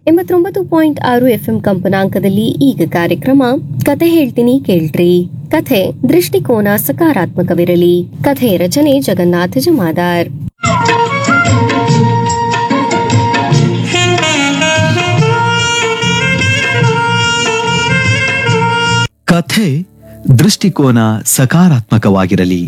ಎಂಬತ್ತೊಂಬತ್ತು ಪಾಯಿಂಟ್ ಆರು ಎಫ್ಎಂ ಕಂಪನಾಂಕದಲ್ಲಿ ಈಗ ಕಾರ್ಯಕ್ರಮ ಕತೆ ಹೇಳ್ತೀನಿ ಕೇಳ್ರಿ ಕಥೆ ದೃಷ್ಟಿಕೋನ ಸಕಾರಾತ್ಮಕವಿರಲಿ ಕಥೆ ರಚನೆ ಜಗನ್ನಾಥ ಜಮಾದಾರ್ ಕಥೆ ದೃಷ್ಟಿಕೋನ ಸಕಾರಾತ್ಮಕವಾಗಿರಲಿ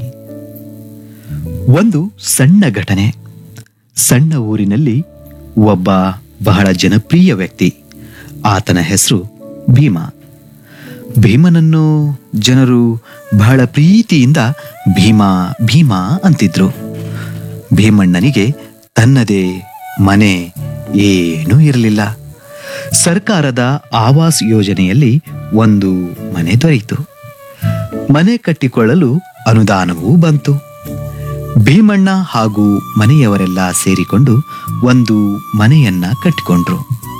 ಒಂದು ಸಣ್ಣ ಘಟನೆ ಸಣ್ಣ ಊರಿನಲ್ಲಿ ಒಬ್ಬ ಬಹಳ ಜನಪ್ರಿಯ ವ್ಯಕ್ತಿ ಆತನ ಹೆಸರು ಭೀಮ ಭೀಮನನ್ನು ಜನರು ಬಹಳ ಪ್ರೀತಿಯಿಂದ ಭೀಮ ಭೀಮ ಅಂತಿದ್ರು ಭೀಮಣ್ಣನಿಗೆ ತನ್ನದೇ ಮನೆ ಏನೂ ಇರಲಿಲ್ಲ ಸರ್ಕಾರದ ಆವಾಸ್ ಯೋಜನೆಯಲ್ಲಿ ಒಂದು ಮನೆ ದೊರೆಯಿತು ಮನೆ ಕಟ್ಟಿಕೊಳ್ಳಲು ಅನುದಾನವೂ ಬಂತು ಭೀಮಣ್ಣ ಹಾಗೂ ಮನೆಯವರೆಲ್ಲ ಸೇರಿಕೊಂಡು ಒಂದು ಮನೆಯನ್ನ ಕಟ್ಟಿಕೊಂಡ್ರು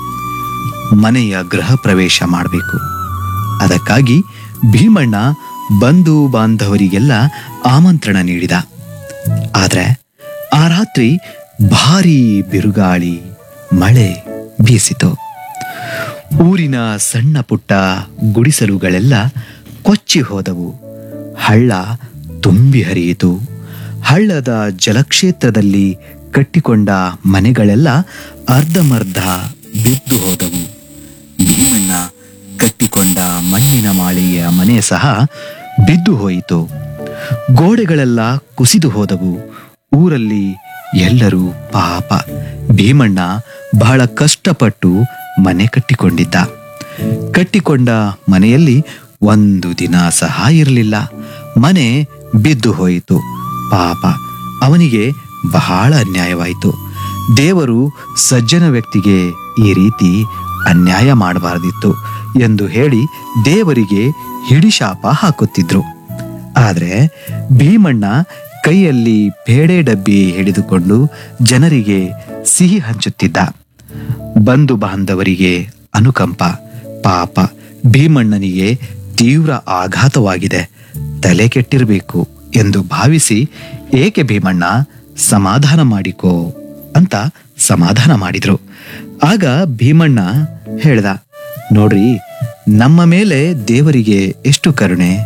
ಮನೆಯ ಗೃಹ ಪ್ರವೇಶ ಮಾಡಬೇಕು ಅದಕ್ಕಾಗಿ ಭೀಮಣ್ಣ ಬಂಧು ಬಾಂಧವರಿಗೆಲ್ಲ ಆಮಂತ್ರಣ ನೀಡಿದ ಆದ್ರೆ ಆ ರಾತ್ರಿ ಭಾರೀ ಬಿರುಗಾಳಿ ಮಳೆ ಬೀಸಿತು ಊರಿನ ಸಣ್ಣ ಪುಟ್ಟ ಗುಡಿಸಲುಗಳೆಲ್ಲ ಕೊಚ್ಚಿ ಹೋದವು ಹಳ್ಳ ತುಂಬಿ ಹರಿಯಿತು ಹಳ್ಳದ ಜಲಕ್ಷೇತ್ರದಲ್ಲಿ ಕಟ್ಟಿಕೊಂಡ ಮನೆಗಳೆಲ್ಲ ಅರ್ಧಮರ್ಧ ಬಿದ್ದು ಹೋದವು ಭೀಮಣ್ಣ ಕಟ್ಟಿಕೊಂಡ ಮಣ್ಣಿನ ಮಾಳಿಗೆಯ ಮನೆ ಸಹ ಬಿದ್ದು ಹೋಯಿತು ಗೋಡೆಗಳೆಲ್ಲ ಕುಸಿದು ಹೋದವು ಊರಲ್ಲಿ ಎಲ್ಲರೂ ಪಾಪ ಭೀಮಣ್ಣ ಬಹಳ ಕಷ್ಟಪಟ್ಟು ಮನೆ ಕಟ್ಟಿಕೊಂಡಿದ್ದ ಕಟ್ಟಿಕೊಂಡ ಮನೆಯಲ್ಲಿ ಒಂದು ದಿನ ಸಹ ಇರಲಿಲ್ಲ ಮನೆ ಬಿದ್ದು ಹೋಯಿತು ಪಾಪ ಅವನಿಗೆ ಬಹಳ ಅನ್ಯಾಯವಾಯಿತು ದೇವರು ಸಜ್ಜನ ವ್ಯಕ್ತಿಗೆ ಈ ರೀತಿ ಅನ್ಯಾಯ ಮಾಡಬಾರದಿತ್ತು ಎಂದು ಹೇಳಿ ದೇವರಿಗೆ ಹಿಡಿಶಾಪ ಹಾಕುತ್ತಿದ್ರು ಆದ್ರೆ ಭೀಮಣ್ಣ ಕೈಯಲ್ಲಿ ಪೇಡೆ ಡಬ್ಬಿ ಹಿಡಿದುಕೊಂಡು ಜನರಿಗೆ ಸಿಹಿ ಹಂಚುತ್ತಿದ್ದ ಬಂಧು ಬಾಂಧವರಿಗೆ ಅನುಕಂಪ ಪಾಪ ಭೀಮಣ್ಣನಿಗೆ ತೀವ್ರ ಆಘಾತವಾಗಿದೆ ತಲೆ ಕೆಟ್ಟಿರಬೇಕು ಎಂದು ಭಾವಿಸಿ ಏಕೆ ಭೀಮಣ್ಣ ಸಮಾಧಾನ ಮಾಡಿಕೋ ಅಂತ ಸಮಾಧಾನ ಮಾಡಿದ್ರು ಆಗ ಭೀಮಣ್ಣ ಹೇಳ್ದ ನೋಡ್ರಿ ನಮ್ಮ ಮೇಲೆ ದೇವರಿಗೆ ಎಷ್ಟು ಕರುಣೆ